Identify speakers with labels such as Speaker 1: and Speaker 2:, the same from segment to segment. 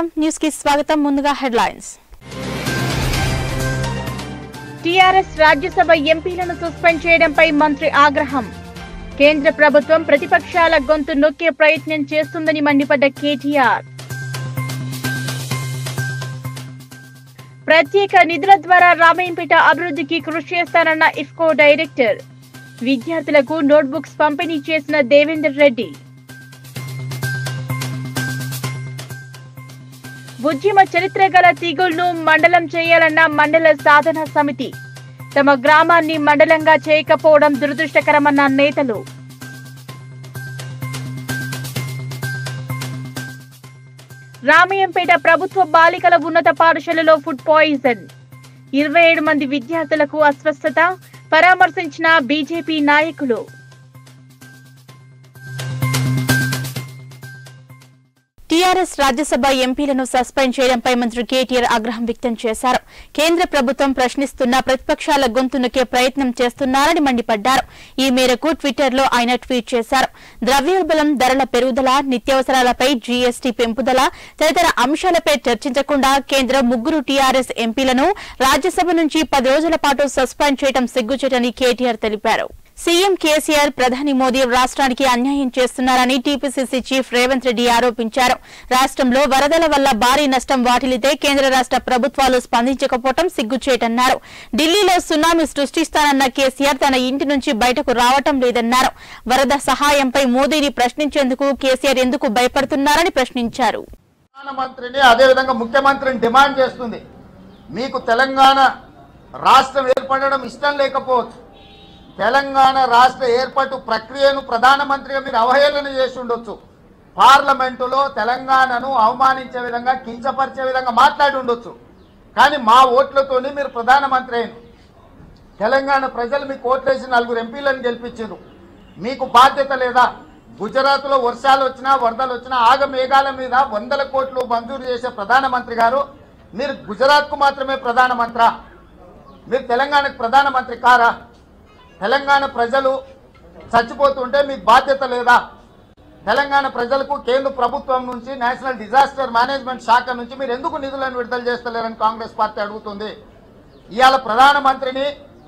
Speaker 1: నమస్కారం న్యూస్ కి స్వాగతం ముందుగా హెడ్లైన్స్
Speaker 2: టీఆర్ఎస్ రాజ్యసభ ఎంపీలను సస్పెండ్ చేయడంపై మంత్రి ఆగ్రహం కేంద్ర ప్రభుత్వం ప్రతిపక్షాల గొంతు నొక్కే ప్రయత్నం చేస్తుందని మండిపడ్డ కేటీఆర్ ప్రత్యేక నిధుల ద్వారా రామయ్యంపేట అభివృద్ధికి కృషి చేస్తానన్న ఇఫ్కో డైరెక్టర్ విద్యార్థులకు నోట్బుక్స్ పంపిణీ చేసిన దేవేందర్ రెడ్డి ఉద్యమ చరిత్ర గల తీగుళ్లు మండలం చేయాలన్న మండల సాధన సమితి తమ గ్రామాన్ని మండలంగా చేయకపోవడం దురదృష్టకరమన్న నేతలు రామయ్యంపేట ప్రభుత్వ బాలికల ఉన్నత పాఠశాలలో ఫుడ్ పాయిజన్ ఇరవై ఏడు మంది విద్యార్థులకు అస్వస్థత పరామర్శించిన బీజేపీ నాయకులు
Speaker 1: టీఆర్ఎస్ రాజ్యసభ ఎంపీలను సస్పెండ్ చేయడంపై మంత్రి కేటీఆర్ ఆగ్రహం వ్యక్తం చేశారు కేంద్ర ప్రభుత్వం ప్రశ్నిస్తున్న ప్రతిపక్షాల గొంతు నొక్కే ప్రయత్నం చేస్తున్నారని మండిపడ్డారు ఈ మేరకు ట్విట్టర్ లో ఆయన ట్వీట్ చేశారు ద్రవ్యోల్బలం ధరల పెరుగుదల నిత్యావసరాలపై జీఎస్టీ పెంపుదల తదితర అంశాలపై చర్చించకుండా కేంద్రం ముగ్గురు టీఆర్ఎస్ ఎంపీలను రాజ్యసభ నుంచి పది రోజుల పాటు సస్పెండ్ చేయడం సిగ్గుచేటని కేటీఆర్ తెలిపారు సీఎం కేసీఆర్ ప్రధాని మోదీ రాష్ట్రానికి అన్యాయం చేస్తున్నారని టీపీసీసీ చీఫ్ రేవంత్ రెడ్డి ఆరోపించారు రాష్ట్రంలో వరదల వల్ల భారీ నష్టం వాటిల్లితే కేంద్ర రాష్ట్ర ప్రభుత్వాలు స్పందించకపోవడం సిగ్గుచేటన్నారు ఢిల్లీలో సునామీ సృష్టిస్తానన్న కేసీఆర్ తన ఇంటి నుంచి బయటకు రావటం లేదన్నారు వరద సహాయంపై మోదీని ప్రశ్నించేందుకు కేసీఆర్ ఎందుకు భయపడుతున్నారని ప్రశ్నించారు
Speaker 3: ప్రధానమంత్రిని అదేవిధంగా ముఖ్యమంత్రిని డిమాండ్ చేస్తుంది మీకు తెలంగాణ రాష్ట్రం ఏర్పడడం ఇష్టం లేకపోవచ్చు తెలంగాణ రాష్ట్ర ఏర్పాటు ప్రక్రియను ప్రధానమంత్రిగా మీరు అవహేళన చేసి ఉండొచ్చు పార్లమెంటులో తెలంగాణను అవమానించే విధంగా కించపరిచే విధంగా మాట్లాడి ఉండొచ్చు కానీ మా ఓట్లతోని మీరు ప్రధానమంత్రి అయిన తెలంగాణ ప్రజలు మీకు ఓట్లేసి నలుగురు ఎంపీలను గెలిపించారు మీకు బాధ్యత లేదా గుజరాత్లో వర్షాలు వచ్చినా వరదలు వచ్చినా ఆగమేఘాల మీద వందల కోట్లు మంజూరు చేసే ప్రధానమంత్రి గారు మీరు గుజరాత్కు మాత్రమే ప్రధానమంత్రా మీరు తెలంగాణకు ప్రధానమంత్రి కారా తెలంగాణ ప్రజలు చచ్చిపోతుంటే మీకు బాధ్యత లేదా తెలంగాణ ప్రజలకు కేంద్ర ప్రభుత్వం నుంచి నేషనల్ డిజాస్టర్ మేనేజ్మెంట్ శాఖ నుంచి మీరు ఎందుకు నిధులను విడుదల చేస్తలేరని కాంగ్రెస్ పార్టీ అడుగుతుంది ఇవాళ ప్రధానమంత్రిని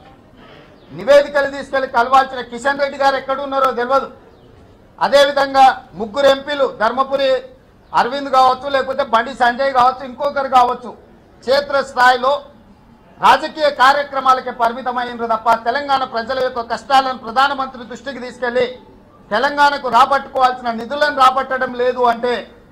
Speaker 3: నివేదికలు తీసుకెళ్లి కలవాల్సిన కిషన్ రెడ్డి గారు ఎక్కడున్నారో తెలియదు అదేవిధంగా ముగ్గురు ఎంపీలు ధర్మపురి అరవింద్ కావచ్చు లేకపోతే బండి సంజయ్ కావచ్చు ఇంకొకరు కావచ్చు క్షేత్రస్థాయిలో రాజకీయ కార్యక్రమాలకే పరిమితమైనరు తప్ప తెలంగాణ ప్రజల యొక్క కష్టాలను ప్రధానమంత్రి దృష్టికి తీసుకెళ్లి తెలంగాణకు రాబట్టుకోవాల్సిన నిధులను రాబట్టడం లేదు అంటే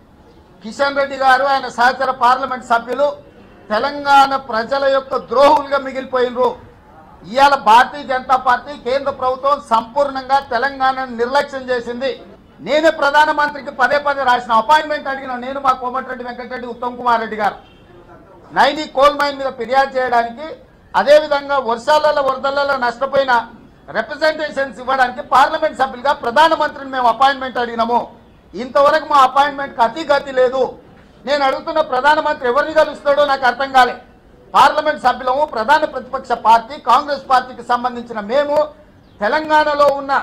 Speaker 3: కిషన్ రెడ్డి గారు ఆయన సహచర పార్లమెంట్ సభ్యులు తెలంగాణ ప్రజల యొక్క ద్రోహులుగా మిగిలిపోయినరు ఇవాళ భారతీయ జనతా పార్టీ కేంద్ర ప్రభుత్వం సంపూర్ణంగా తెలంగాణను నిర్లక్ష్యం చేసింది నేనే ప్రధానమంత్రికి పదే పదే రాసిన అపాయింట్మెంట్ అడిగిన నేను మా కోమటిరెడ్డి వెంకటరెడ్డి ఉత్తమ్ కుమార్ రెడ్డి గారు నైని కోల్ మైన్ మీద ఫిర్యాదు చేయడానికి అదేవిధంగా వర్షాలలో వరదలలో నష్టపోయిన రిప్రజెంటేషన్స్ ఇవ్వడానికి పార్లమెంట్ సభ్యులుగా ప్రధానమంత్రిని మేము అపాయింట్మెంట్ అడిగినాము ఇంతవరకు మా అపాయింట్మెంట్కి అతి గతి లేదు నేను అడుగుతున్న ప్రధానమంత్రి ఎవరిని కలుస్తాడో నాకు అర్థం కాలే పార్లమెంట్ సభ్యులము ప్రధాన ప్రతిపక్ష పార్టీ కాంగ్రెస్ పార్టీకి సంబంధించిన మేము తెలంగాణలో ఉన్న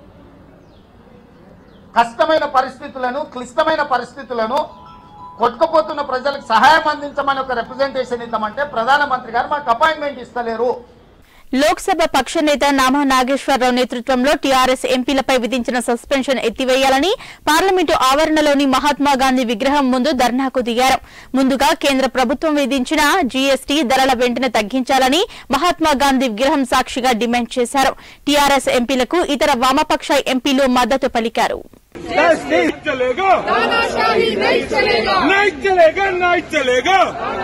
Speaker 3: కష్టమైన పరిస్థితులను క్లిష్టమైన పరిస్థితులను కొట్టుకుపోతున్న ప్రజలకు సహాయం అందించమని ఒక రిప్రజెంటేషన్ ఇద్దామంటే ప్రధానమంత్రి గారు మాకు అపాయింట్మెంట్ ఇస్తలేరు
Speaker 1: లోక్సభ పక్ష నేత నామా నాగేశ్వరరావు నేతృత్వంలో టీఆర్ఎస్ ఎంపీలపై విధించిన సస్పెన్షన్ ఎత్తివేయాలని పార్లమెంటు ఆవరణలోని మహాత్మా గాంధీ విగ్రహం ముందు ధర్నాకు దిగారు ముందుగా కేంద్ర ప్రభుత్వం విధించిన జీఎస్టీ ధరల వెంటనే తగ్గించాలని మహాత్మా గాంధీ విగ్రహం సాక్షిగా డిమాండ్ చేశారు టీఆర్ఎస్ ఎంపీలకు ఇతర వామపక్ష ఎంపీలు మద్దతు పలికారు
Speaker 4: नहीं चलेगा नहीं चलेगा नहीं चलेगा नहीं चलेगा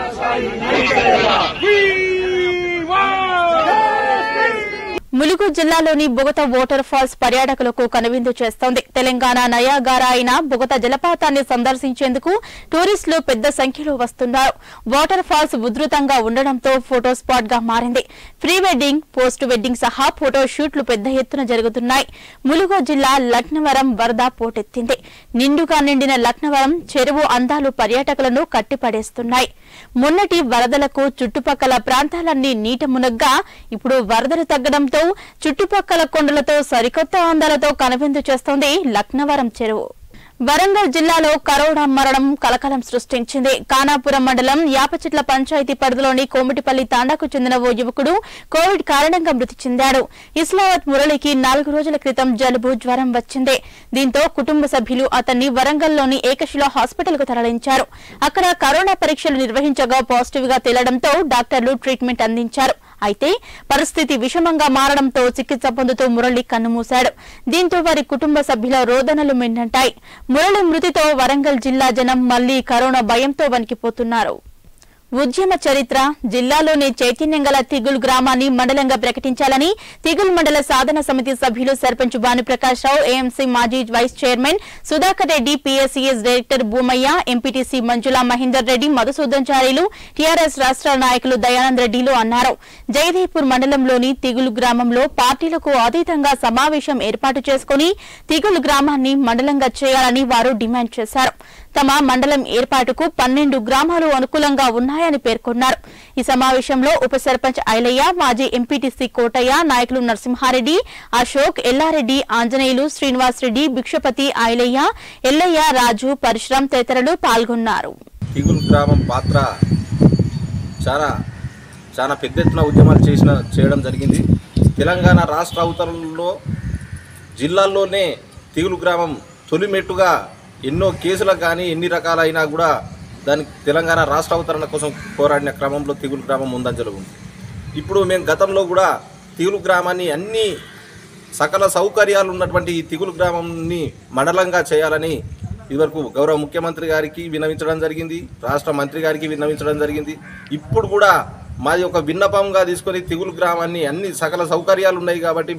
Speaker 4: We want-
Speaker 1: ములుగు జిల్లాలోని బుగత వాటర్ ఫాల్స్ పర్యాటకులకు కనువిందు చేస్తోంది తెలంగాణ నయాగార అయిన బుగత జలపాతాన్ని సందర్శించేందుకు టూరిస్టులు పెద్ద సంఖ్యలో వస్తున్నారు వాటర్ ఫాల్స్ ఉధృతంగా ఉండడంతో ఫోటో స్పాట్ గా మారింది ప్రీ వెడ్డింగ్ పోస్ట్ వెడ్డింగ్ సహా ఫోటో షూట్లు పెద్ద ఎత్తున జరుగుతున్నాయి ములుగు జిల్లా లక్నవరం వరద పోటెత్తింది నిండుగా నిండిన లక్నవరం చెరువు అందాలు పర్యాటకులను కట్టిపడేస్తున్నాయి మొన్నటి వరదలకు చుట్టుపక్కల ప్రాంతాలన్నీ నీట మునగ్గా ఇప్పుడు వరదలు తగ్గడంతో చుట్టుపక్కల కొండలతో సరికొత్త అందాలతో కనువిందు చేస్తోంది లక్నవరం చెరువు వరంగల్ జిల్లాలో కరోనా మరణం కలకలం సృష్టించింది కానాపురం మండలం యాపచెట్ల పంచాయతీ పరిధిలోని కోమిటిపల్లి తాండాకు చెందిన ఓ యువకుడు కోవిడ్ కారణంగా మృతి చెందాడు ఇస్లావత్ మురళికి నాలుగు రోజుల క్రితం జలుబు జ్వరం వచ్చింది దీంతో కుటుంబ సభ్యులు అతన్ని వరంగల్లోని ఏకశిల హాస్పిటల్ కు తరలించారు అక్కడ కరోనా పరీక్షలు నిర్వహించగా పాజిటివ్ గా తేలడంతో డాక్టర్లు ట్రీట్మెంట్ అందించారు అయితే పరిస్థితి విషమంగా మారడంతో చికిత్స పొందుతూ మురళి కన్నుమూశాడు దీంతో వారి కుటుంబ సభ్యుల రోదనలు మిన్నంటాయి మురళి మృతితో వరంగల్ జిల్లా జనం మళ్లీ కరోనా భయంతో వణికిపోతున్నారు ఉద్యమ చరిత్ర జిల్లాలోని చైతన్యం గల తిగుల్ గ్రామాన్ని మండలంగా ప్రకటించాలని తిగుల్ మండల సాధన సమితి సభ్యులు సర్పంచ్ భానుప్రకాష్ రావు ఏఎంసీ మాజీ vice chairman Sudhakar Reddy PSCS director Bhumayya MPTC Manjula Mahender Reddy Madhusudan చారీలు టీఆర్ఎస్ రాష్ట్ర నాయకులు దయానంద్ రెడ్డిలు అన్నారు జయదేపూర్ మండలంలోని తిగులు గ్రామంలో పార్టీలకు అతీతంగా సమావేశం ఏర్పాటు చేసుకుని తిగులు గ్రామాన్ని మండలంగా చేయాలని వారు డిమాండ్ చేశారు తమ మండలం ఏర్పాటుకు పన్నెండు గ్రామాలు అనుకూలంగా ఉన్నాయని పేర్కొన్నారు ఈ సమావేశంలో ఉప సర్పంచ్ ఐలయ్య మాజీ ఎంపీటీసీ కోటయ్య నాయకులు నరసింహారెడ్డి అశోక్ ఎల్లారెడ్డి ఆంజనేయులు శ్రీనివాస్ రెడ్డి భిక్షపతి ఐలయ్య ఎల్లయ్య రాజు పరశురాం తదితరులు పాల్గొన్నారు
Speaker 5: తిగులు గ్రామం పాత్ర చాలా చాలా పెద్ద ఎత్తున ఉద్యమాలు చేసిన చేయడం జరిగింది తెలంగాణ రాష్ట్ర అవతరణలో జిల్లాల్లోనే తిగులు గ్రామం తొలిమెట్టుగా ఎన్నో కేసులకు కానీ ఎన్ని రకాలైనా కూడా దానికి తెలంగాణ రాష్ట్ర అవతరణ కోసం పోరాడిన క్రమంలో తిగులు గ్రామం ముందంజలు ఉంది ఇప్పుడు మేము గతంలో కూడా తిగులు గ్రామాన్ని అన్ని సకల సౌకర్యాలు ఉన్నటువంటి ఈ తిగులు గ్రామాన్ని మండలంగా చేయాలని ఇదివరకు గౌరవ ముఖ్యమంత్రి గారికి విన్నవించడం జరిగింది రాష్ట్ర మంత్రి గారికి విన్నవించడం జరిగింది ఇప్పుడు కూడా మాది ఒక విన్నపంగా తీసుకొని తిగులు గ్రామాన్ని అన్ని సకల సౌకర్యాలు ఉన్నాయి కాబట్టి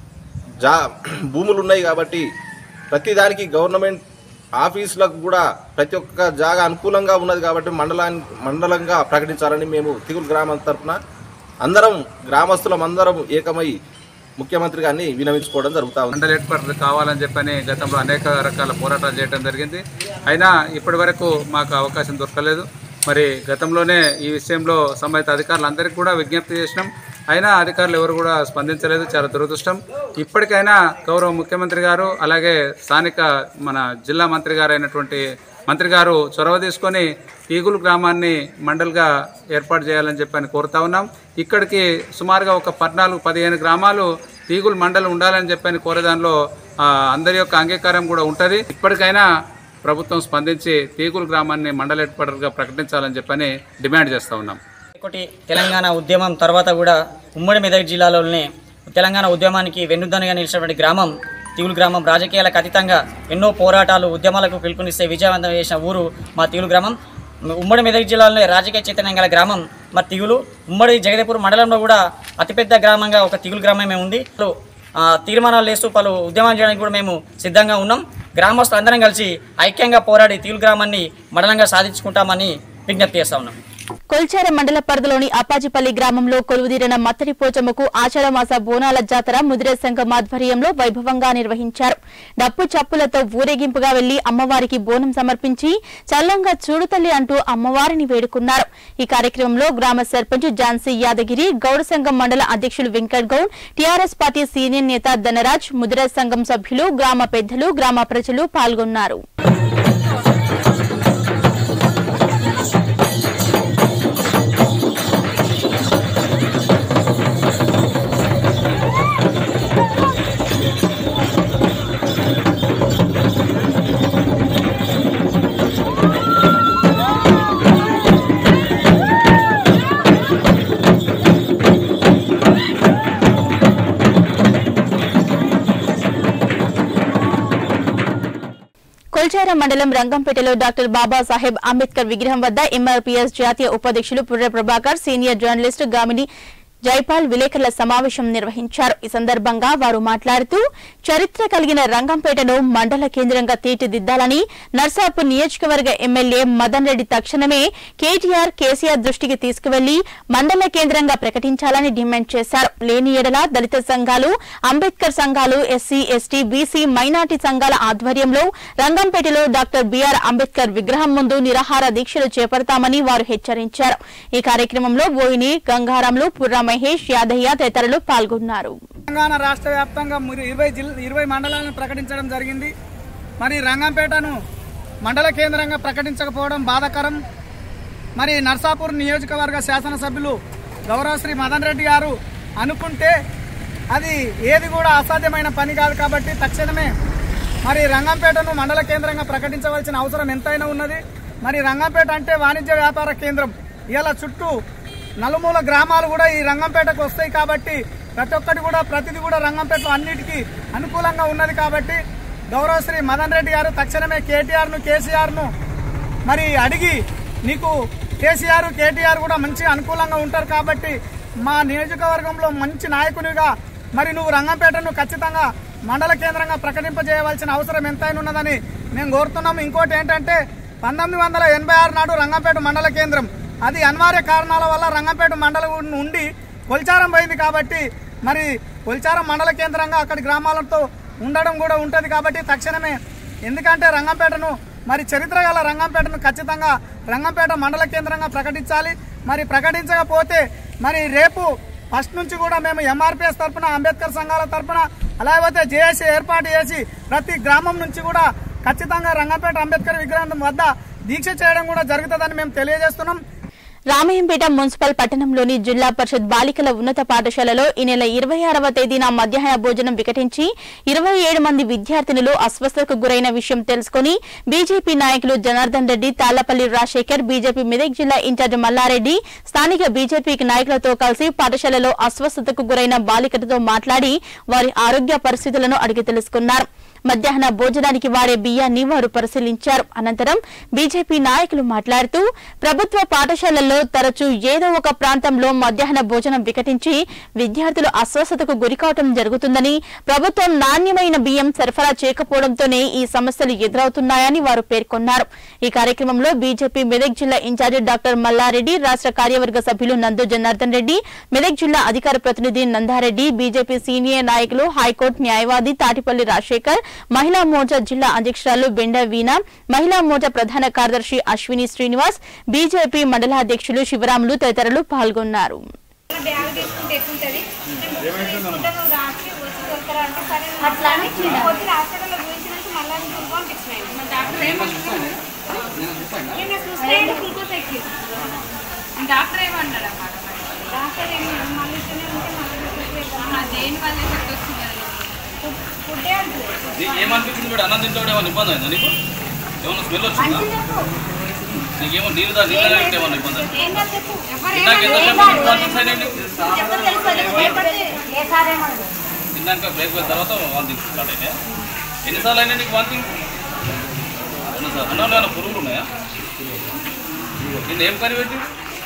Speaker 5: జా భూములు ఉన్నాయి కాబట్టి ప్రతిదానికి గవర్నమెంట్ ఆఫీసులకు కూడా ప్రతి ఒక్క జాగా అనుకూలంగా ఉన్నది కాబట్టి మండలాన్ని మండలంగా ప్రకటించాలని మేము తిగులు గ్రామం తరఫున అందరం గ్రామస్తులం అందరం ఏకమై ముఖ్యమంత్రి గారిని వినవించుకోవడం జరుగుతూ ఉంది
Speaker 6: మండల ఏర్పాటు కావాలని చెప్పని గతంలో అనేక రకాల పోరాటాలు చేయడం జరిగింది అయినా ఇప్పటి వరకు మాకు అవకాశం దొరకలేదు మరి గతంలోనే ఈ విషయంలో సంబంధిత అధికారులందరికీ కూడా విజ్ఞప్తి చేసినాం అయినా అధికారులు ఎవరు కూడా స్పందించలేదు చాలా దురదృష్టం ఇప్పటికైనా గౌరవ ముఖ్యమంత్రి గారు అలాగే స్థానిక మన జిల్లా మంత్రి గారు అయినటువంటి మంత్రి గారు చొరవ తీసుకొని ఈగులు గ్రామాన్ని మండల్గా ఏర్పాటు చేయాలని చెప్పని కోరుతా ఉన్నాం ఇక్కడికి సుమారుగా ఒక పద్నాలుగు పదిహేను గ్రామాలు ఈగులు మండలం ఉండాలని చెప్పని కోరేదానిలో ఆ, అందరి యొక్క అంగీకారం కూడా ఉంటుంది ఇప్పటికైనా ప్రభుత్వం స్పందించి తీగులు గ్రామాన్ని మండల ఏర్పాటుగా ప్రకటించాలని చెప్పని డిమాండ్ చేస్తూ ఉన్నాం
Speaker 7: ఒకటి తెలంగాణ ఉద్యమం తర్వాత కూడా ఉమ్మడి మెదక్ జిల్లాలోనే తెలంగాణ ఉద్యమానికి వెన్నుదన్నుగా నిలిచినటువంటి గ్రామం తిగులు గ్రామం రాజకీయాలకు అతీతంగా ఎన్నో పోరాటాలు ఉద్యమాలకు పిలుపునిస్తే విజయవంతం చేసిన ఊరు మా తిగులు గ్రామం ఉమ్మడి మెదక్ జిల్లాలోనే రాజకీయ చైతన్యం గల గ్రామం మా తిగులు ఉమ్మడి జగదేపూర్ మండలంలో కూడా అతిపెద్ద గ్రామంగా ఒక తిగులు గ్రామమే ఉంది ఆ, తీర్మానాలు వేస్తూ పలు ఉద్యమాలు చేయడానికి కూడా మేము సిద్ధంగా ఉన్నాం గ్రామస్తులు అందరం కలిసి ఐక్యంగా పోరాడి తిగులు గ్రామాన్ని మండలంగా సాధించుకుంటామని విజ్ఞప్తి చేస్తా ఉన్నాం
Speaker 1: కొల్చార మండల పరిధిలోని అప్పాజిపల్లి గ్రామంలో కొలువుదీరిన మత్తడి పోచమ్మకు ఆషాఢమాస బోనాల జాతర ముదిరే సంఘం ఆధ్వర్యంలో వైభవంగా నిర్వహించారు డప్పు చప్పులతో ఊరేగింపుగా వెళ్లి అమ్మవారికి బోనం సమర్పించి చల్లంగా చూడుతల్లి అంటూ అమ్మవారిని వేడుకున్నారు ఈ కార్యక్రమంలో గ్రామ సర్పంచ్ ఝాన్సీ యాదగిరి గౌడ సంఘం మండల అధ్యక్షులు Venkat Goud TRS party senior నేత ధనరాజ్ ముదిరే సంఘం సభ్యులు గ్రామ పెద్దలు గ్రామ ప్రజలు పాల్గొన్నారు కొల్చార మండలం రంగంపేటలో డాక్టర్ బాబాసాహెబ్ అంబేద్కర్ విగ్రహం వద్ద ఎంఆర్పీఎస్ జాతీయ ఉపాధ్యక్షులు పుర్ర ప్రభాకర్ సీనియర్ జర్నలిస్ట్ గామిని జైపాల్ విలేకరుల సమావేశం నిర్వహించారు ఈ సందర్భంగా వారు మాట్లాడుతూ చరిత్ర కలిగిన రంగంపేటను మండల కేంద్రంగా తీర్చిదిద్దాలని నర్సాపూర్ నియోజకవర్గ ఎమ్మెల్యే మదన్ రెడ్డి తక్షణమే కేటీఆర్ కేసీఆర్ దృష్టికి తీసుకువెళ్లి మండల కేంద్రంగా ప్రకటించాలని డిమాండ్ చేశారు లేని ఎడల దళిత సంఘాలు అంబేద్కర్ సంఘాలు ఎస్సీ ఎస్టీ బీసీ మైనార్టీ సంఘాల ఆధ్వర్యంలో రంగంపేటలో డాక్టర్ బిఆర్ అంబేద్కర్ విగ్రహం ముందు నిరాహార దీక్షలు చేపడతామని వారు హెచ్చరించారు ఈ కార్యక్రమంలో బోయిని గంగారాంలు పుర్రా మహేష్ యాదయ్య తదితరులు పాల్గొన్నారు
Speaker 8: తెలంగాణ రాష్ట్ర వ్యాప్తంగా మరి ఇరవై జిల్లా ఇరవై మండలాలను ప్రకటించడం జరిగింది మరి రంగంపేటను మండల కేంద్రంగా ప్రకటించకపోవడం బాధాకరం మరి నర్సాపూర్ నియోజకవర్గ శాసనసభ్యులు గౌరవశ్రీ మదన్ రెడ్డి గారు అనుకుంటే అది ఏది కూడా అసాధ్యమైన పని కాదు కాబట్టి తక్షణమే మరి రంగంపేటను మండల కేంద్రంగా ప్రకటించవలసిన అవసరం ఎంతైనా ఉన్నది మరి రంగంపేట అంటే వాణిజ్య వ్యాపార కేంద్రం ఇలా చుట్టూ నలుమూల గ్రామాలు కూడా ఈ రంగంపేటకు వస్తాయి కాబట్టి ప్రతి ఒక్కటి కూడా ప్రతిదీ కూడా రంగంపేటలో అన్నిటికీ అనుకూలంగా ఉన్నది కాబట్టి గౌరవశ్రీ మదన్ రెడ్డి గారు తక్షణమే కేటీఆర్ను కేసీఆర్ను మరి అడిగి నీకు కేసీఆర్ కేటీఆర్ కూడా మంచి అనుకూలంగా ఉంటారు కాబట్టి మా నియోజకవర్గంలో మంచి నాయకునిగా మరి నువ్వు రంగంపేటను ఖచ్చితంగా మండల కేంద్రంగా ప్రకటింపజేయవలసిన అవసరం ఎంతైనా ఉన్నదని మేము కోరుతున్నాం ఇంకోటి ఏంటంటే పంతొమ్మిది వందల ఎనభై ఆరు నాడు రంగంపేట మండల కేంద్రం అది అనివార్య కారణాల వల్ల రంగంపేట మండలం ఉండి కొల్చారం పోయింది కాబట్టి మరి కొల్చారం మండల కేంద్రంగా అక్కడి గ్రామాలతో ఉండడం కూడా ఉంటుంది కాబట్టి తక్షణమే ఎందుకంటే రంగంపేటను మరి చరిత్ర గల రంగంపేటను ఖచ్చితంగా రంగంపేట మండల కేంద్రంగా ప్రకటించాలి మరి ప్రకటించకపోతే మరి రేపు ఫస్ట్ నుంచి కూడా మేము ఎంఆర్పిఎస్ తరఫున అంబేద్కర్ సంఘాల తరఫున అలాగే జేఏసీ ఏర్పాటు చేసి ప్రతి గ్రామం నుంచి కూడా ఖచ్చితంగా రంగంపేట అంబేద్కర్ విగ్రహం వద్ద దీక్ష చేయడం కూడా జరుగుతుందని మేము తెలియజేస్తున్నాం
Speaker 1: రామయంపేట మున్సిపల్ పట్టణంలోని జిల్లా పరిషత్ బాలికల ఉన్నత పాఠశాలలో ఈ నెల ఇరవై ఆరవ తేదీన మధ్యాహ్న భోజనం వికటించి ఇరవై ఏడు మంది విద్యార్థినులు అస్వస్థతకు గురైన విషయం తెలుసుకుని బీజేపీ నాయకులు జనార్దన్ రెడ్డి తాళ్లపల్లి రాజశేఖర్ బీజేపీ మెదక్ జిల్లా ఇన్ఛార్జ్ మల్లారెడ్డి స్థానిక బీజేపీ నాయకులతో కలిసి పాఠశాలలో అస్వస్థతకు గురైన బాలికలతో మాట్లాడి వారి ఆరోగ్య పరిస్థితులను అడిగి తెలుసుకున్నారు మధ్యాహ్న భోజనానికి వాడే బియ్యాన్ని వారు పరిశీలించారు అనంతరం బీజేపీ నాయకులు మాట్లాడుతూ ప్రభుత్వ పాఠశాలల్లో తరచూ ఏదో ఒక ప్రాంతంలో మధ్యాహ్న భోజనం వికటించి విద్యార్థులు అస్వస్థతకు గురికావటం జరుగుతుందని ప్రభుత్వం నాణ్యమైన బియ్యం సరఫరా చేయకపోవడంతోనే ఈ సమస్యలు ఎదురవుతున్నాయని వారు పేర్కొన్నారు ఈ కార్యక్రమంలో బీజేపీ మెదక్ జిల్లా ఇన్ఛార్జి డాక్టర్ మల్లారెడ్డి రాష్ట్ర కార్యవర్గ సభ్యులు నందు జనార్దన్ రెడ్డి మెదక్ జిల్లా అధికార ప్రతినిధి నందారెడ్డి బీజేపీ సీనియర్ నాయకులు హైకోర్టు న్యాయవాది తాటిపల్లి రాజశేఖర్ మహిళా మోర్చా జిల్లా అధ్యక్షురాలు బెండ వీణ మహిళా మోర్చా ప్రధాన కార్యదర్శి అశ్విని శ్రీనివాస్ బీజేపీ మండల అధ్యక్షులు శివరాములు తదితరులు పాల్గొన్నారు
Speaker 9: బ్యాగ్ తీసుకుంటే ఎట్లుంటది మేము తీసుకుంటే నువ్వు రాత్రి వచ్చి దొరకరా అంటే సరే అట్లా అని పొద్దున హాస్పిటల్లో చూపించినాక మళ్ళీ ఇంకో పంపించినాయి మా డాక్టర్ ఏమంటున్నాడు నేను చూస్తే గ్లూకోజ్ ఎక్కి డాక్టర్ ఏమన్నాడు అన్నమాట డాక్టర్ ఏమి మళ్ళీ ఇట్లనే ఉంటే మళ్ళీ దేని వల్ల ఎఫెక్ట్ వస్తుంది ఫుడ్డే అంటుంది
Speaker 10: ఏమనిపించింది ఇప్పుడు అన్నం తింటే ఏమైనా ఇబ్బంది అయిందా నీకు ఏమన్నా స్మెల్ వచ్చిందా నీకేమో నీళ్ళు దా నీళ్ళు తాగితే ఏమన్నా ఇబ్బంది అయిందా?
Speaker 9: ఏం కాదు చెప్పు
Speaker 10: ఇందాక ఎంతసేపు నీకు వాంతింగ్స్ అయినాయి నీకు?
Speaker 9: ఏ సార్ ఏమన్నాడు
Speaker 10: తిన్నాక బ్రేక్ పోయిన తర్వాత వాంతింగ్స్ స్టార్ట్ అయినాయా ఎన్నిసార్లు అయినాయి నీకు వాంతింగ్ ఎన్నిసార్లు అన్నంలో ఏమైనా పురుగులు ఉన్నాయా నిన్న ఏం కర్రీ పెట్టి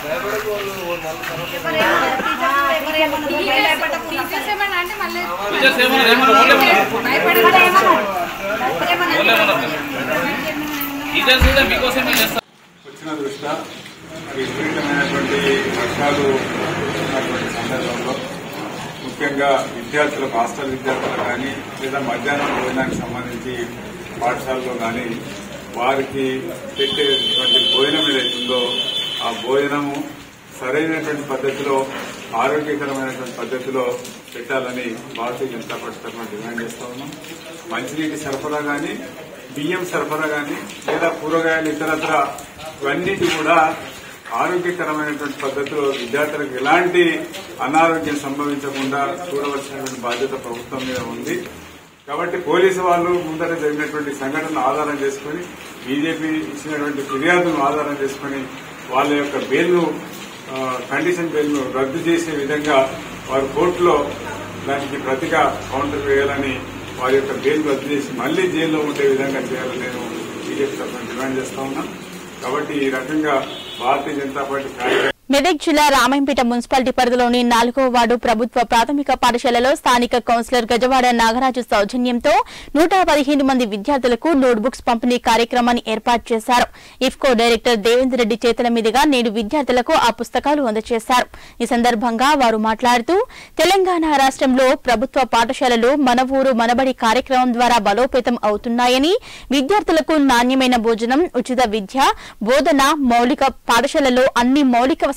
Speaker 9: టీచర్స్ ఏమన్నా అంటే మళ్ళీ
Speaker 10: టీచర్స్ ఏమన్నారు ఏమన్నారు వాళ్ళు ఏమన్నారు వాళ్ళు ఏమన్నారు టీచర్స్ కూడా మీకోసం ఏం చేస్తారు
Speaker 11: వచ్చిన దృష్ట్యా మరి విపరీతమైనటువంటి వర్షాలు ఉన్నటువంటి సందర్భంలో ముఖ్యంగా విద్యార్థులకు హాస్టల్ విద్యార్థులకు కానీ లేదా మధ్యాహ్నం భోజనానికి సంబంధించి పాఠశాలలో కానీ వారికి పెట్టేటువంటి భోజనం ఏదైతుందో ఆ భోజనము సరైనటువంటి పద్ధతిలో ఆరోగ్యకరమైనటువంటి పద్ధతిలో పెట్టాలని భారతీయ జనతా పార్టీ తరఫున డిమాండ్ చేస్తా ఉన్నాం మంచినీటి సరఫరా కానీ బియ్యం సరఫరా కానీ లేదా కూరగాయలు ఇతరత్ర ఇవన్నిటి కూడా ఆరోగ్యకరమైనటువంటి పద్ధతిలో విద్యార్థులకు ఎలాంటి అనారోగ్యం సంభవించకుండా చూడవలసినటువంటి బాధ్యత ప్రభుత్వం మీద ఉంది కాబట్టి పోలీసు వాళ్ళు ముందర జరిగినటువంటి సంఘటనను ఆధారం చేసుకుని బీజేపీ ఇచ్చినటువంటి ఫిర్యాదును ఆధారం చేసుకుని వాళ్ళ యొక్క బెయిల్ను ఆ, కండిషన్ బెయిల్ను రద్దు చేసే విధంగా వారు కోర్టులో దానికి ప్రతిగా కౌంటర్ వేయాలని వారి యొక్క బెయిల్ రద్దు చేసి మళ్లీ జైల్లో ఉండే విధంగా చేయాలని నేను బీజేపీ తరఫున డిమాండ్ చేస్తా ఉన్నాను కాబట్టి ఈ రకంగా భారతీయ జనతా పార్టీ కార్యకర్తలు
Speaker 1: మెదక్ జిల్లా రామాయంపేట మున్సిపాలిటీ పరిధిలోని నాలుగో వార్డు ప్రభుత్వ ప్రాథమిక పాఠశాలలో స్థానిక కౌన్సిలర్ గజవాడ నాగరాజు సౌజన్యంతో నూట పదిహేను మంది విద్యార్థులకు నోట్బుక్స్ పంపిణీ కార్యక్రమాన్ని ఏర్పాటు చేశారు ఇఫ్కో డైరెక్టర్ దేవేందర్ రెడ్డి చేతుల మీదుగా నేడు విద్యార్థులకు ఆ పుస్తకాలు అందజేశారు ఈ సందర్భంగా వారు మాట్లాడుతూ తెలంగాణ రాష్ట్రంలో ప్రభుత్వ పాఠశాలలు మన ఊరు మనబడి కార్యక్రమం ద్వారా బలోపేతం అవుతున్నాయని విద్యార్థులకు నాణ్యమైన భోజనం ఉచిత విద్య బోధన మౌలిక పాఠశాలలో అన్ని మౌలిక వసతులు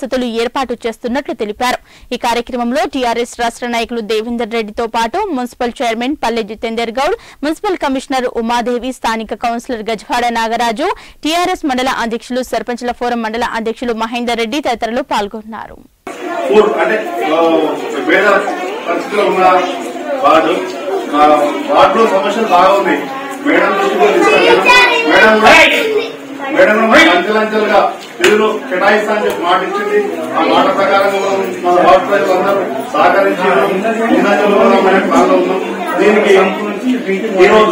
Speaker 1: వసతులు ఏర్పాటు చేస్తున్నట్లు తెలిపారు ఈ కార్యక్రమంలో టీఆర్ఎస్ రాష్ట్ర నాయకులు దేవేందర్ రెడ్డితో పాటు municipal chairman Palle Jitender Goud municipal commissioner Umadevi స్థానిక కౌన్సిలర్ గజవాడ నాగరాజు టీఆర్ఎస్ మండల అధ్యక్షులు సర్పంచుల ఫోరం మండల అధ్యక్షులు మహేందర్ రెడ్డి తదితరులు పాల్గొన్నారు
Speaker 12: ఫుడ్ అంటే ఆ, పేద పరిస్థితిలో ఉన్న వార్డు ఆ, వార్డులో సమస్యలు బాగా ఉన్నాయి మేడం దృష్టిలో తీసుకెళ్ళాను మేడం కూడా మేడం కూడా మనకి అంచెలంచెలుగా నిధులు కేటాయిస్తా అని చెప్పి మాట ఇచ్చింది ఆ మాట ప్రకారం మనం మన వార్డు ప్రజలందరూ సహకరించి ముందంజలో కూడా మనం పాల్లో ఉన్నాం దీనికి ఈ రోజు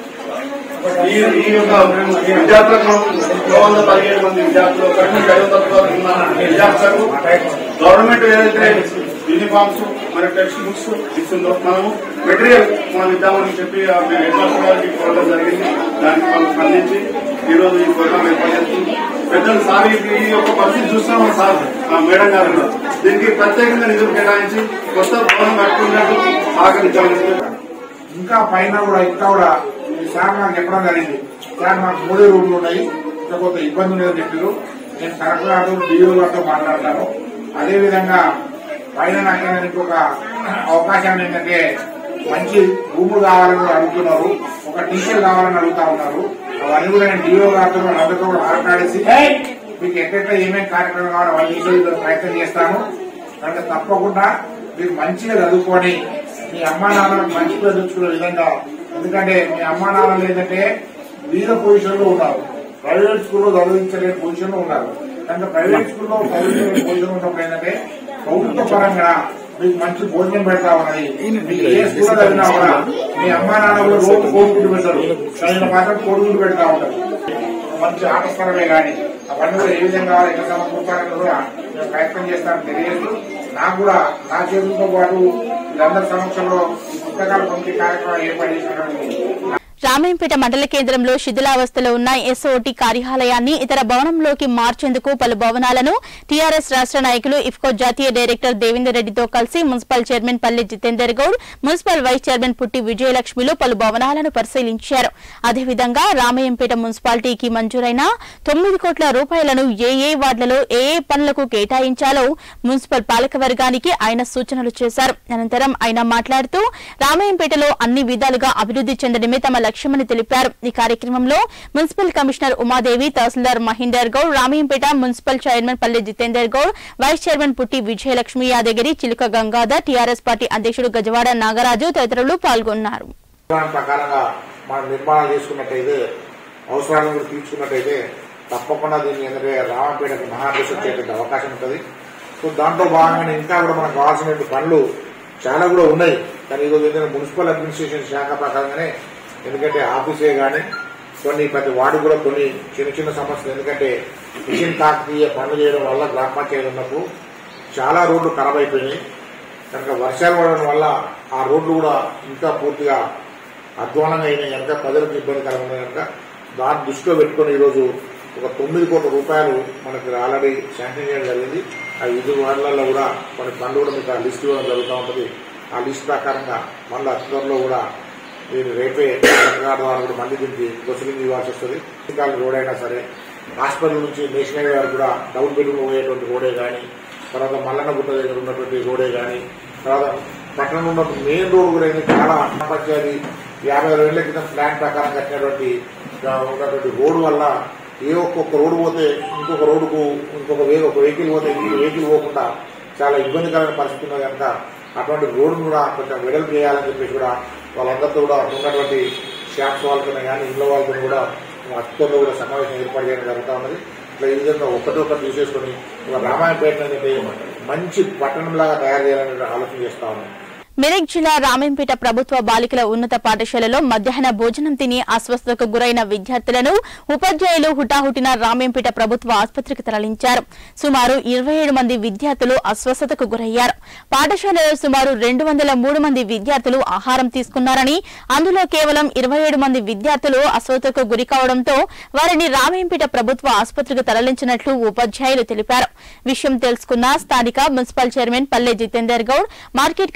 Speaker 12: ఈ ఈ యొక్క విద్యార్థులకు మూడు వందల పదిహేడు మంది విద్యార్థులు ఒకటి నుంచి ఐదు వందల వరకు ఉన్న విద్యార్థులకు గవర్నమెంట్ ఏదైతే యూనిఫామ్స్ మరి టెక్స్ట్ బుక్స్ ఇస్తుందో మనము మెటీరియల్ మనం ఇద్దామని చెప్పి ఆ హెడ్ మాస్టర్ గారికి కోరడం జరిగింది దానికి మనం స్పందించి ఈ రోజు ఈ ప్రోగ్రామ్ ఏర్పాటు చేస్తుంది పెద్దలు సార్ ఈ ఈ యొక్క పరిస్థితి చూస్తున్నాం సార్ ఆ మేడం గారు కూడా. దీనికి ప్రత్యేకంగా నిధులు కేటాయించి కొత్త భవనం కట్టుకున్నట్టు సహకరించాలని
Speaker 13: ఇంకా పైన కూడా ఇంకా కూడా ఈ సార్ నాకు చెప్పడం జరిగింది సార్ మాకు మూడే రూమ్లు ఉన్నాయి ఇంకా కొంత ఇబ్బంది ఉందని చెప్పారు నేను కలెక్టర్ గారితో డిఓ గారితో మాట్లాడతాను అదేవిధంగా పైన నాకు ఏమైనా ఇంకొక అవకాశం ఏంటంటే మంచి రూములు కావాలని కూడా అడుగుతున్నారు ఒక టీచర్ కావాలని అడుగుతా ఉన్నారు అవన్నీ కూడా నేను డిఓ గారితో అందరితో కూడా మాట్లాడేసి మీకు ఎక్కడెక్కడ ఏమేమి కార్యక్రమం కావాలో అవన్నీ చేసే ప్రయత్నం చేస్తాను అంటే తప్పకుండా మీరు మంచిగా చదువుకొని మీ అమ్మా నాన్నలకు మంచి పేరు తెచ్చుకునే విధంగా ఎందుకంటే మీ అమ్మా నాన్నలు ఏంటంటే బీద పొజిషన్ లో ఉన్నారు ప్రైవేట్ స్కూల్లో చదివించలేని పొజిషన్ లో ఉన్నారు కనుక ప్రైవేట్ స్కూల్లో చదివించలేని పొజిషన్ ఉన్నప్పుడు ఏంటంటే ప్రభుత్వ పరంగా మీకు మంచి భోజనం పెడతా ఉన్నది మీకు ఏ స్కూల్లో చదివినా కూడా మీ అమ్మా నాన్న కూడా రోజు కోరుకుంటూ పెడతారు చదివిన మాత్రం కోరుకుంటూ పెడతా ఉంటారు మంచి ఆట స్థలమే కానీ అవన్నీ కూడా ఏ విధంగా కావాలి ఎట్లా సమకూర్చాలని కూడా మేము ప్రయత్నం చేస్తామని తెలియజేస్తూ నాకు కూడా నా చేతులతో పాటు వీళ్ళందరి సమక్షంలో ఈ పుస్తకాల పంపిణీ కార్యక్రమం ఏర్పాటు చేసినటువంటి
Speaker 1: రామాయంపేట మండల కేంద్రంలో శిథిలావస్థలో ఉన్న ఎస్ఓటి కార్యాలయాన్ని ఇతర భవనంలోకి మార్చేందుకు పలు భవనాలను టీఆర్ఎస్ రాష్ట్ర నాయకులు ఇఫ్కో జాతీయ డైరెక్టర్ దేవేందర్ రెడ్డితో కలిసి municipal chairman Palle Jitender Goud municipal vice chairman Putti విజయలక్ష్మిలు పలు భవనాలను పరిశీలించారు అదేవిధంగా రామాయంపేట మున్సిపాలిటీకి మంజూరైన తొమ్మిది కోట్ల రూపాయలను ఏ ఏ వార్డులలో ఏ ఏ పనులకు కేటాయించాలో మున్సిపల్ పాలకవర్గానికి ఆయన సూచనలు చేశారు అనంతరం ఆయన మాట్లాడుతూ రామాయంపేటలో అన్ని విధాలుగా అభివృద్ధి చెందడమే తమ లక్ష్యమని తెలిపారు ఈ కార్యక్రమంలో municipal commissioner Umadevi tahsildar Mahender Goud Ramayampet municipal chairman Palle Jitender Goud vice chairman పుట్టి విజయలక్ష్మి యాదగిరి చిలుక గంగాధర్ టీఆర్ఎస్ పార్టీ అధ్యక్షుడు గజవాడ నాగరాజు తదితరులు పాల్గొన్నారు
Speaker 13: దాని ప్రకారంగా మనం నిర్మాణం చేసుకున్నట్టయితే అవసరాలను కూడా తీర్చుకున్నట్టయితే తప్పకుండా దీన్ని ఎందుకంటే రామపేటకు మహాదశ వచ్చేటువంటి అవకాశం ఉంటుంది సో దాంట్లో భాగంగా ఇంకా కూడా మనకు కావాల్సినటువంటి పనులు చాలా కూడా ఉన్నాయి కానీ ఈరోజు ఏంటంటే మున్సిపల్ అడ్మినిస్ట్రేషన్ శాఖ ప్రకారంగానే ఎందుకంటే ఆఫీసే కానీ కొన్ని ప్రతి వార్డు కూడా కొన్ని చిన్న చిన్న సమస్యలు ఎందుకంటే మిషన్ కాకతీయ పనులు చేయడం వల్ల గ్రామ పంచాయతీ ఉన్నప్పుడు చాలా రోడ్లు ఖరాబ్ అయిపోయినాయి కనుక వర్షాలు పడడం వల్ల ఆ రోడ్లు కూడా ఇంకా పూర్తిగా అధ్వానంగా అయినాయి కనుక ప్రజలకు ఇబ్బందికరంగా కనుక దాన్ని దృష్టిలో పెట్టుకుని ఈరోజు ఒక తొమ్మిది కోట్ల రూపాయలు మనకి ఆల్రెడీ శాంక్షన్ చేయడం జరిగింది ఆ ఐదు వార్డులలో కూడా కొన్ని పనులు కూడా మీకు ఆ లిస్ట్ ఇవ్వడం జరుగుతూ ఉంటుంది ఆ లిస్ట్ ప్రకారంగా మళ్ళీ అక్టోబర్లో కూడా మీరు రేపే కలెక్టర్ గారి ద్వారా కూడా మళ్ళీ దీనికి ప్రొసీడింగ్ ఇవ్వాల్సి వస్తుంది ఇంకా రోడ్ అయినా సరే హాస్పిటల్ నుంచి నేషనల్ గారు కూడా డబుల్ బెడ్రూమ్ పోయేటువంటి రోడే కానీ తర్వాత మల్లన్న గుట్ట దగ్గర ఉన్నటువంటి రోడే కానీ తర్వాత పట్టణంలో ఉన్న మెయిన్ రోడ్ కూడా ఏంటి చాలా పంచాయతీ యాభై ఆరు ఏళ్ల క్రితం ప్లాన్ ప్రకారం కట్టినటువంటి ఆ, ఉన్నటువంటి రోడ్డు వల్ల ఏ ఒక్కొక్క రోడ్డు పోతే ఇంకొక రోడ్డుకు ఇంకొక వే ఒక వెహికల్ పోతే ఇంకొక వెహికల్ పోకుండా చాలా ఇబ్బందికరమైన పరిస్థితి ఉన్నది కనుక అటువంటి రోడ్డును కూడా కొంచెం వెడల్పు చేయాలని చెప్పేసి కూడా వాళ్ళందరితో కూడా ఉన్నటువంటి షాప్స్ వాళ్ళతో కానీ ఇంట్లో వాళ్ళతో కూడా అత్యంలో కూడా సమావేశం ఏర్పాటు చేయడం జరుగుతూ ఉన్నది ఇట్లా ఈ విధంగా ఒకటి ఒకటి చూసేసుకొని ఒక రామాయణపేట అనేది మంచి పట్టణంలాగా తయారు చేయాలని ఆలోచన చేస్తా ఉన్నాం
Speaker 1: మెదక్ జిల్లా రామేంపేట ప్రభుత్వ బాలికల ఉన్నత పాఠశాలలో మధ్యాహ్న భోజనం తిని అస్వస్థతకు గురైన విద్యార్థులను ఉపాధ్యాయులు హుటాహుటిన రామేంపేట ప్రభుత్వ ఆసుపత్రికి తరలించారు సుమారు ఇరవై ఏడు మంది విద్యార్థులు అస్వస్థతకు గురయ్యారు పాఠశాలలో సుమారు రెండు వందల మూడు మంది విద్యార్థులు ఆహారం తీసుకున్నారని అందులో కేవలం ఇరవై ఏడు మంది విద్యార్థులు అస్వస్థతకు గురి కావడంతో వారిని రామేంపేట ప్రభుత్వ ఆసుపత్రికి తరలించినట్లు ఉపాధ్యాయులు తెలిపారు విషయం తెలుసుకున్న స్థానిక municipal chairman Palle Jitender Goud market committee chairman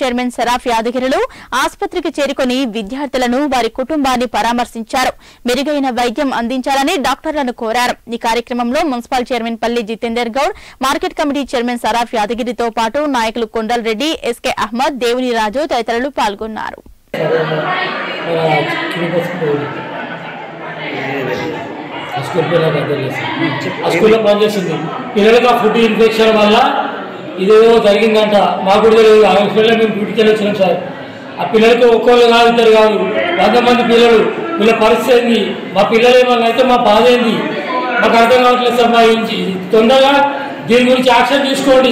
Speaker 1: chairman Saraf యాదగిరిలు ఆసుపత్రికి చేరుకుని విద్యార్థులను వారి కుటుంబాన్ని పరామర్శించారు మెరుగైన వైద్యం అందించాలని డాక్టర్లను కోరారు ఈ కార్యక్రమంలో municipal chairman Palli Jitender Goud market committee chairman Saraf యాదగిరితో పాటు నాయకులు కొండల్ రెడ్డి ఎస్కే అహ్మద్ దేవుని రాజు తదితరులు పాల్గొన్నారు
Speaker 14: ఆ స్కూల్ పిల్లలకు అర్థం చేసి ఆ స్కూల్లో పనిచేస్తుంది పిల్లలకు ఆ ఫుడ్ ఇన్ఫెక్షన్ వల్ల ఇదేదో జరిగిందంట మాకు కూడా తెలియదు ఆ పిల్లలు మేము డ్యూటీకి వెళ్ళి వచ్చినాం సార్ ఆ పిల్లలకి ఒక్కళ్ళు కాదు ఇద్దరు కాదు వంద మంది పిల్లలు వీళ్ళ పరిస్థితి ఏంది మా పిల్లలు ఏమన్నా అయితే మా బాధ ఏంది మాకు అర్థం కావట్లేదు సార్ మా ఇంచి తొందరగా దీని గురించి యాక్షన్ తీసుకోండి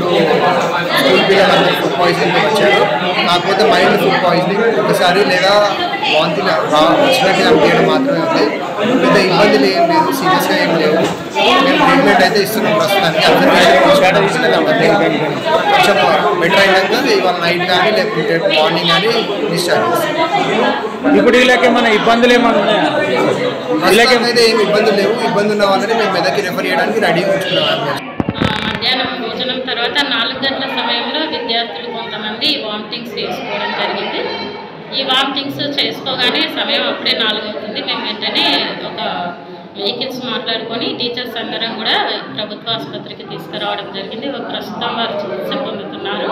Speaker 15: ఫుడ్ పాయిజనింగ్ వచ్చాడు కాకపోతే మైల్డ్ ఫుడ్ పాయిజనింగ్ ఒకసారి లేదా వాంతి వచ్చినట్టు అనిపించడం మాత్రమే ఉంది పెద్ద ఇబ్బందులు ఏం లేదు సీరియస్గా ఏం లేవు మేము ట్రీట్మెంట్ అయితే ఇస్తున్నాం ప్రస్తుతానికి అబ్జర్వేషన్ తీసుకుంటున్నాం అవన్నీ కొంచెం బెటర్ అయినాక ఇవాళ నైట్ కానీ లేకపోతే మార్నింగ్ కానీ డిశ్చార్జ్
Speaker 16: ఇప్పుడు వీళ్ళకి ఏమైనా ఇబ్బందులు ఏమైనా ఉన్నాయా
Speaker 15: ప్రస్తుతానికి అయితే ఏం ఇబ్బందులు లేవు ఇబ్బంది ఉన్న వాళ్ళని మేము మెదక్కి రెఫర్ చేయడానికి రెడీగా ఉంచుకున్నాం
Speaker 17: మధ్యాహ్నం భోజనం తర్వాత నాలుగు గంటల సమయంలో విద్యార్థులు కొంతమంది వామిటింగ్స్ చేసుకోవడం జరిగింది ఈ వామిటింగ్స్ చేసుకోగానే సమయం అప్పుడే నాలుగు అవుతుంది మేము వెంటనే ఒక వెహికల్స్ మాట్లాడుకొని టీచర్స్ అందరం కూడా ప్రభుత్వ ఆసుపత్రికి తీసుకురావడం జరిగింది ప్రస్తుతం వారు చికిత్స పొందుతున్నారు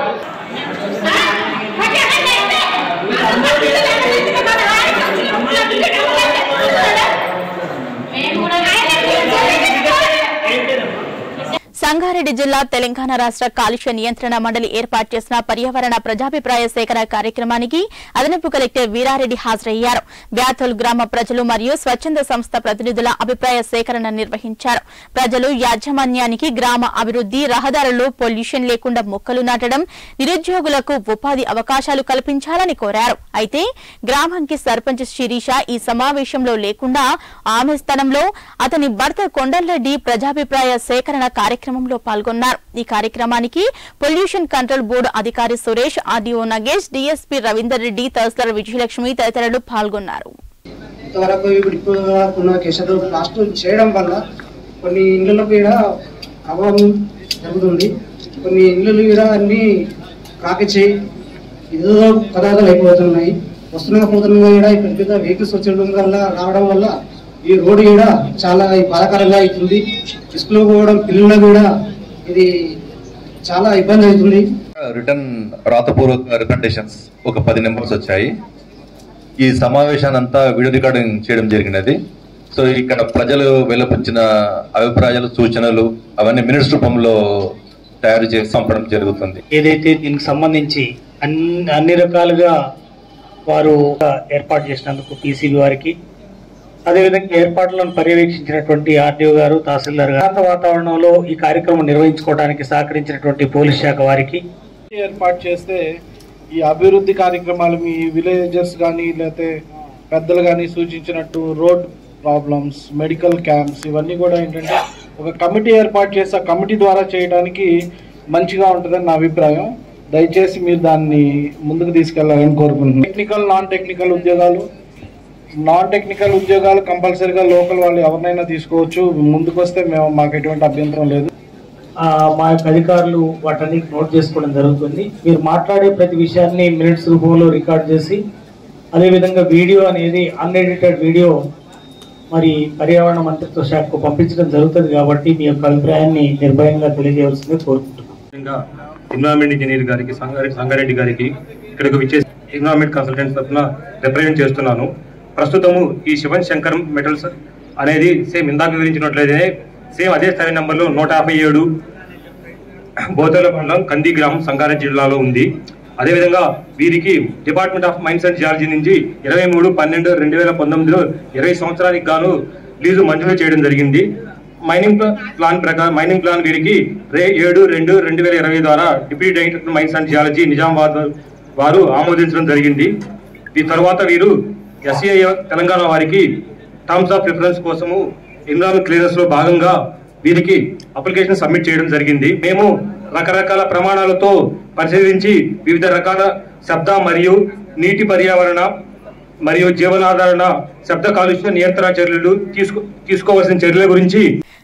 Speaker 1: సంగారెడ్డి జిల్లా తెలంగాణ రాష్ట్ర కాలుష్య నియంత్రణ మండలి ఏర్పాటు చేసిన పర్యావరణ ప్రజాభిప్రాయ సేకరణ కార్యక్రమానికి అదనపు కలెక్టర్ వీరారెడ్డి హాజరయ్యారు బ్యాథోల్ గ్రామ ప్రజలు మరియు స్వచ్ఛంద సంస్థ ప్రతినిధుల అభిప్రాయ సేకరణ నిర్వహించారు ప్రజలు యాజమాన్యానికి గ్రామ అభివృద్ది రహదారులు పొల్యూషన్ లేకుండా మొక్కలు నాటడం నిరుద్యోగులకు ఉపాధి అవకాశాలు కల్పించాలని కోరారు అయితే గ్రామానికి సర్పంచ్ శిరీష ఈ సమావేశంలో లేకుండా ఆమె స్థానంలో అతని భర్త కొండల్రెడ్డి ప్రజాభిప్రాయ సేకరణ కార్యక్రమంలో పాల్గొన్నారు ఈ కార్యక్రమానికి పొల్యూషన్ కంట్రోల్ బోర్డు అధికారి సురేష్ ఆర్డీఓ నగేష్ డీఎస్పీ రవీందర్ రెడ్డి తహసీల్దార్ విజయలక్ష్మి తదితరులు పాల్గొన్నారు
Speaker 18: ఇంతవరకు ఇప్పుడు ఇప్పుడు ఉన్న కేసులు ప్లాస్టర్ చేయడం వల్ల కొన్ని ఇళ్ళలో కూడా అభావం జరుగుతుంది కొన్ని ఇళ్ళు కూడా అన్ని కాకిచ్చి ఏదో పదార్థాలు అయిపోతున్నాయి వస్తున్నా పోతున్నా కూడా ఇక్కడ పెద్ద వెహికల్స్ వచ్చేయడం వల్ల రావడం వల్ల ఈ రోడ్డు కూడా చాలా బాధాకరంగా అవుతుంది స్కూల్ పోవడం పిల్లలకు కూడా ఇది చాలా ఇబ్బంది అవుతుంది
Speaker 19: రిటర్న్ రాతపూర్వక రికమెండేషన్స్ ఒక పది నెంబర్స్ వచ్చాయి ఈ సమావేశాన్ని అంతా వీడియో రికార్డింగ్ చేయడం జరిగినది సో ఇక్కడ ప్రజలు వెలుపించిన అభిప్రాయాలు సూచనలు అవన్నీ మినిట్స్ రూపంలో తయారు చేసి పంపడం జరుగుతుంది
Speaker 20: ఏదైతే దీనికి సంబంధించి అన్ని అన్ని రకాలుగా వారు ఏర్పాటు చేసినందుకు పీసీబీ వారికి అదేవిధంగా ఏర్పాట్లను పర్యవేక్షించినటువంటి ఆర్డీఓ గారు తహసీల్దార్ గారు శాంత వాతావరణంలో ఈ కార్యక్రమం నిర్వహించుకోవడానికి సహకరించినటువంటి పోలీస్ శాఖ వారికి
Speaker 21: ఏర్పాటు చేస్తే ఈ అభివృద్ధి కార్యక్రమాలు మీ విలేజెస్ కానీ లేకపోతే పెద్దలు కానీ సూచించినట్టు రోడ్ ప్రాబ్లమ్స్ మెడికల్ క్యాంప్స్ ఇవన్నీ కూడా ఏంటంటే ఒక కమిటీ ఏర్పాటు చేసి ఆ కమిటీ ద్వారా చేయడానికి మంచిగా ఉంటుందని నా అభిప్రాయం దయచేసి మీరు దాన్ని ముందుకు తీసుకెళ్లాలని కోరుకుంటున్నాను టెక్నికల్ నాన్ టెక్నికల్ ఉద్యోగాలు నాన్ టెక్నికల్ ఉద్యోగాలు కంపల్సరీగా లోకల్ వాళ్ళు ఎవరినైనా తీసుకోవచ్చు ముందుకు వస్తే మేము మాకు ఎటువంటి అభ్యంతరం లేదు
Speaker 20: ఆ, మా యొక్క అధికారులు వాటన్ని నోట్ చేసుకోవడం జరుగుతుంది మీరు మాట్లాడే ప్రతి విషయాన్ని మినిట్స్ రూపంలో రికార్డ్ చేసి అదేవిధంగా వీడియో అనేది అన్ఎడిటెడ్ వీడియో మరి పర్యావరణ మంత్రిత్వ శాఖకు పంపించడం జరుగుతుంది కాబట్టి మీ యొక్క అభిప్రాయాన్ని నిర్భయంగా తెలియజేయవలసింది కోరుకుంటున్నాను
Speaker 22: ముఖ్యంగా ఎన్విరాన్మెంట్ ఇంజనీర్ గారికి సంగారెడ్డి సంగారెడ్డి గారికి ఇక్కడికి విచ్చేసి ఎన్విరాన్మెంట్ కన్సల్టెంట్స్ తరఫున రిప్రజెంట్ చేస్తున్నాను ప్రస్తుతము ఈ శివన్ శంకర్ మెటల్స్ అనేది సేమ్ ఇందాక వివరించినట్లయితే సేమ్ అదే స్థాయి నెంబర్లో నూట యాభై ఏడు బోతల మండలం కంది గ్రామం సంగారెడ్డి జిల్లాలో ఉంది అదేవిధంగా వీరికి department of mines and geology నుంచి ఇరవై మూడు పన్నెండు రెండు వేల పంతొమ్మిదిలో ఇరవై సంవత్సరానికి గాను లీజు మంజూరు చేయడం జరిగింది మైనింగ్ ప్లాన్ ప్రకారం మైనింగ్ ప్లాన్ వీరికి రే ఏడు రెండు రెండు వేల ఇరవై ద్వారా deputy director mines and geology Nizamabad వారు ఆమోదించడం జరిగింది ఈ తర్వాత వీరు ఎస్ఐ తెలంగాణ వారికి టర్మ్స్ ఆఫ్ రిఫరెన్స్ కోసము ఎన్విరాన్మెంట్ క్లియరెన్స్ లో భాగంగా వీరికి అప్లికేషన్ సబ్మిట్ చేయడం జరిగింది మేము రకరకాల ప్రమాణాలతో పరిశీలించి వివిధ రకాల శబ్ద మరియు నీటి పర్యావరణ మరియు జీవనాధారణ శబ్ద కాలుష్య నియంత్రణ చర్యలు తీసుకో తీసుకోవాల్సిన చర్యల గురించి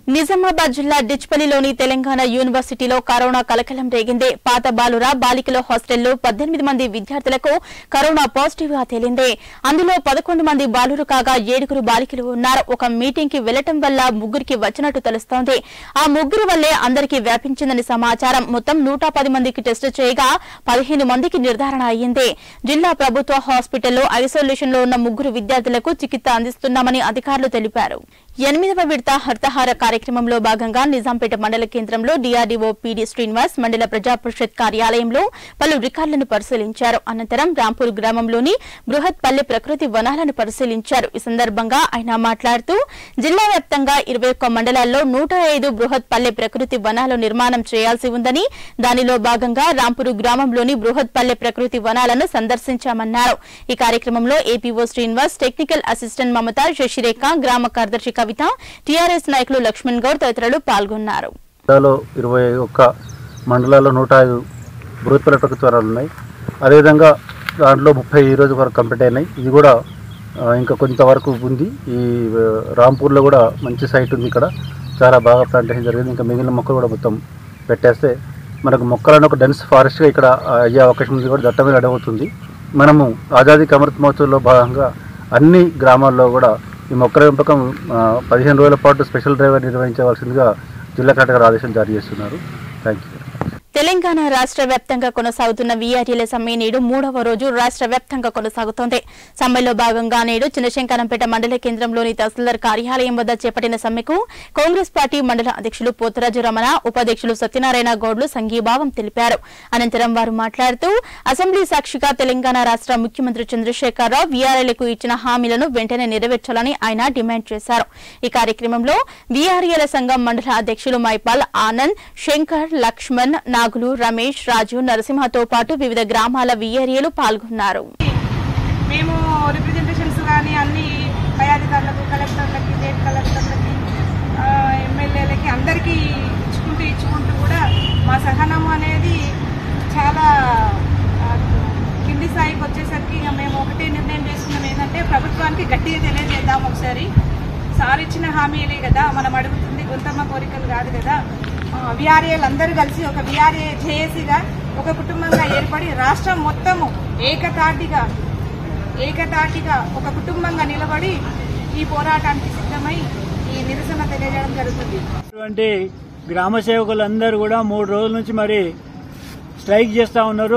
Speaker 1: నిజామాబాద్ జిల్లా డిచ్పల్లిలోని తెలంగాణ యూనివర్సిటీలో కరోనా కలకలం రేగింది పాత బాలుర బాలికల హాస్టల్లో పద్దెనిమిది మంది విద్యార్థులకు కరోనా పాజిటివ్ గా తేలింది అందులో పదకొండు మంది బాలురు కాగా ఏడుగురు బాలికలు ఉన్నారు ఒక మీటింగ్ కి వెళ్లటం వల్ల ముగ్గురికి వచ్చినట్టు తెలుస్తోంది ఆ ముగ్గురు వల్లే అందరికీ వ్యాపించిందని సమాచారం మొత్తం నూట పది మందికి టెస్టు చేయగా పదిహేను మందికి నిర్ధారణ అయ్యింది జిల్లా ప్రభుత్వ హాస్పిటల్లో ఐసోలేషన్ లో ఉన్న ముగ్గురు విద్యార్థులకు చికిత్స అందిస్తున్నామని అధికారులు తెలిపారు ఎనిమిదవ విడత హర్తహార కార్యక్రమంలో భాగంగా నిజాంపేట మండల కేంద్రంలో డీఆర్డీఓ పీడీ శ్రీనివాస్ మండల ప్రజా పరిషత్ కార్యాలయంలో పలు రికార్డులను పరిశీలించారు అనంతరం రాంపూర్ గ్రామంలోని బృహత్ పల్లె ప్రకృతి వనాలను పరిశీలించారు ఈ సందర్భంగా ఆయన మాట్లాడుతూ జిల్లా వ్యాప్తంగా ఇరవై ఒక్క మండలాల్లో నూట ఐదు బృహత్ పల్లె ప్రకృతి వనాల నిర్మాణం చేయాల్సి ఉందని దానిలో భాగంగా రాంపూర్ గ్రామంలోని బృహత్ పల్లె ప్రకృతి వనాలను సందర్శించామన్నారు ఈ కార్యక్రమంలో APO Srinivas technical assistant Mamata Sasirekha గ్రామ కార్యదర్శి కవిత టీఆర్ఎస్ నాయకులు లక్ష్మణ్ గౌడ్ తదితరులు పాల్గొన్నారు
Speaker 2: జిల్లాలో ఇరవై ఒక్క మండలాల్లో నూట ఐదు బృహత్పల ప్రభుత్వాలు ఉన్నాయి అదేవిధంగా దాంట్లో ముప్పై ఈ రోజు వరకు కంప్లీట్ అయినాయి ఇది కూడా ఆ, ఇంకా కొంతవరకు ఉంది ఈ ఆ, రాంపూర్లో కూడా మంచి సైట్ ఉంది ఇక్కడ చాలా బాగా ప్లాంటేషన్ జరిగింది ఇంకా మిగిలిన మొక్కలు కూడా మొత్తం పెట్టేస్తే మనకు మొక్కలను ఒక డెన్స్ ఫారెస్ట్గా ఇక్కడ ఆ, అయ్యే అవకాశం ఉంది కూడా దట్టమైన అడవుతుంది మనము ఆజాదీ అమృత్ మహోత్సవంలో భాగంగా అన్ని గ్రామాల్లో కూడా ఈ మొక్కల పెంపకం ఆ, పదిహేను రోజుల పాటు స్పెషల్ డ్రైవ్ నిర్వహించవలసిందిగా జిల్లా కలెక్టర్ గారు ఆదేశం జారీ చేస్తున్నారు థ్యాంక్ యూ
Speaker 1: తెలంగాణ రాష్ట్ర వ్యాప్తంగా కొనసాగుతున్న వీఆర్ఏల సమ్మె నేడు మూడవ రోజు రాష్ట్ర వ్యాప్తంగా కొనసాగుతోంది సమ్మెలో భాగంగా నేడు చిన్నశంకరంపేట మండల కేంద్రంలోని తహసీల్దార్ కార్యాలయం వద్ద చేపట్టిన సమ్మెకు కాంగ్రెస్ పార్టీ మండల అధ్యక్షులు పోతరాజు రమణ ఉపాధ్యక్షులు సత్యనారాయణ గౌడ్లు సంఘీభావం తెలిపారు అనంతరం వారు మాట్లాడుతూ అసెంబ్లీ సాక్షిగా తెలంగాణ రాష్ట్ర ముఖ్యమంత్రి చంద్రశేఖరరావు వీఆర్ఏలకు ఇచ్చిన హామీలను వెంటనే నెరవేర్చాలని ఆయన డిమాండ్ చేశారు ఈ కార్యక్రమంలో వీఆర్ఏల సంఘం మండల అధ్యక్షులు మైపాల్ ఆనంద్ శంకర్ లక్ష్మణ్ నాగులు రమేష్ రాజు నరసింహతో పాటు వివిధ గ్రామాల వీఆర్ఏలు పాల్గొన్నారు
Speaker 9: మేము రిప్రజెంటేషన్స్ కానీ అన్ని పై అధికారులకు కలెక్టర్లకి స్టేట్ కలెక్టర్లకి ఆ, ఎమ్మెల్యేలకి అందరికీ ఇచ్చుకుంటూ ఇచ్చుకుంటూ కూడా మా సహనం అనేది చాలా ఆ, కింది స్థాయికి వచ్చేసరికి ఇక మేము ఒకటే నిర్ణయం చేసుకున్నాం ఏంటంటే ప్రభుత్వానికి గట్టిగా తెలియజేద్దాం ఒకసారి సార్ ఇచ్చిన హామీలే కదా మనం అడుగుతుంది గొంతమ్మ కోరికలు కాదు కదా విఆర్ఏలు అందరూ కలిసి ఒక విఆర్ఏ జేఏసీగా ఒక కుటుంబంగా ఏర్పడి రాష్ట్రం మొత్తము ఏకతాటిగా ఏకతాటిగా ఒక కుటుంబంగా నిలబడి ఈ పోరాటానికి సిద్ధమై ఈ నిరసన తెలియజేయడం జరుగుతుంది
Speaker 3: అటువంటి గ్రామ సేవకులందరూ కూడా మూడు రోజుల నుంచి మరి స్ట్రైక్ చేస్తూ ఉన్నారు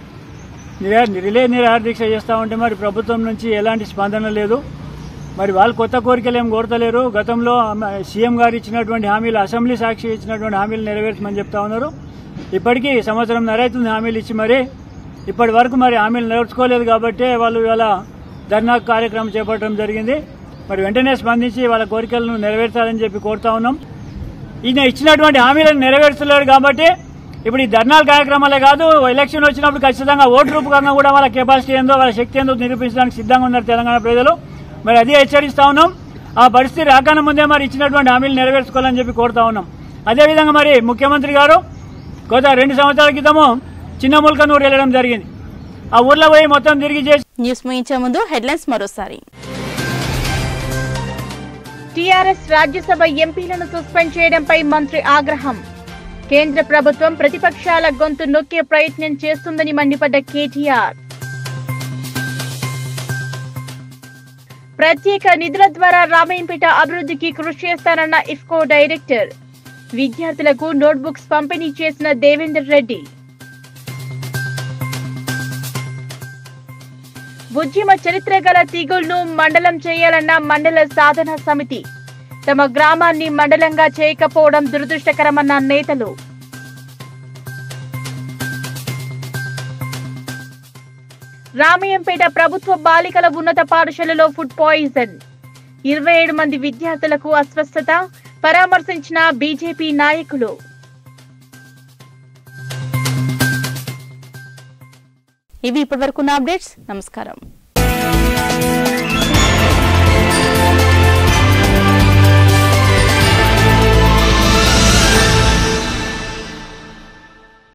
Speaker 3: నిరా రిలే నిరాహార దీక్ష చేస్తూ ఉంటే మరి ప్రభుత్వం నుంచి ఎలాంటి స్పందన లేదు మరి వాళ్ళు కొత్త కోరికలు ఏం కోరతలేరు గతంలో ఆమె సీఎం గారు ఇచ్చినటువంటి హామీలు అసెంబ్లీ సాక్షి ఇచ్చినటువంటి హామీలు నెరవేర్చమని చెప్తా ఉన్నారు ఇప్పటికీ సంవత్సరం అవుతుంది హామీలు ఇచ్చి మరి ఇప్పటి వరకు మరి హామీలు నెరవేర్చుకోలేదు కాబట్టి వాళ్ళు ఇవాళ ధర్నా కార్యక్రమం చేపట్టడం జరిగింది మరి వెంటనే స్పందించి వాళ్ళ కోరికలను నెరవేర్చాలని చెప్పి కోరుతా ఉన్నాం ఈయన ఇచ్చినటువంటి హామీలను నెరవేర్చలేరు కాబట్టి ఇప్పుడు ఈ ధర్నాల కార్యక్రమాలే కాదు ఎలక్షన్ వచ్చినప్పుడు ఖచ్చితంగా ఓటు రూపకంగా కూడా వాళ్ళ కెపాసిటీ ఏందో వాళ్ళ శక్తి ఏందో నిరూపించడానికి సిద్ధంగా ఉన్నారు తెలంగాణ ప్రజలు మరి అదే హెచ్చరిస్తా ఉన్నాం ఆ పరిస్థితి రాకన్నా ముందే మరి ఇచ్చినటువంటి హామీలు నెరవేర్చుకోవాలని చెప్పి కోరుతా ఉన్నాం అదేవిధంగా మరి ముఖ్యమంత్రి గారు గత రెండు సంవత్సరాల క్రితము చిన్న ముల్కనూరు వెళ్ళడం జరిగింది ఆ ఊర్లో పోయి మొత్తం తిరిగి చేసి
Speaker 1: న్యూస్ ముగించే ముందు హెడ్లైన్స్ మరోసారి
Speaker 23: టీఆర్ఎస్ రాజ్యసభ ఎంపీలను సస్పెండ్ చేయడంపై మంత్రి ఆగ్రహం కేంద్ర ప్రభుత్వం ప్రతిపక్షాల గొంతు నొక్కే ప్రయత్నం చేస్తుందని మండిపడ్డ కేటీఆర్ ప్రత్యేక నిధుల ద్వారా రామయ్యంపేట అభివృద్ధికి కృషి చేస్తానన్న ఇఫ్కో డైరెక్టర్ విద్యార్థులకు నోట్బుక్స్ పంపిణీ చేసిన దేవేందర్ రెడ్డి బుజ్జిమ చరిత్ర గల తీగుల్ను మండలం చేయాలన్న మండల సాధన సమితి తమ గ్రామాన్ని మండలంగా చేయకపోవడం దురదృష్టకరమన్న నేతలు రామయ్యంపేట ప్రభుత్వ బాలికల ఉన్నత పాఠశాలలో ఫుడ్ పాయిజన్ ఇరవై ఏడు మంది విద్యార్థులకు అస్వస్థత పరామర్శించిన బీజేపీ నాయకులు
Speaker 1: ఇవి ఇప్పటివరకున్న అప్డేట్స్ నమస్కారం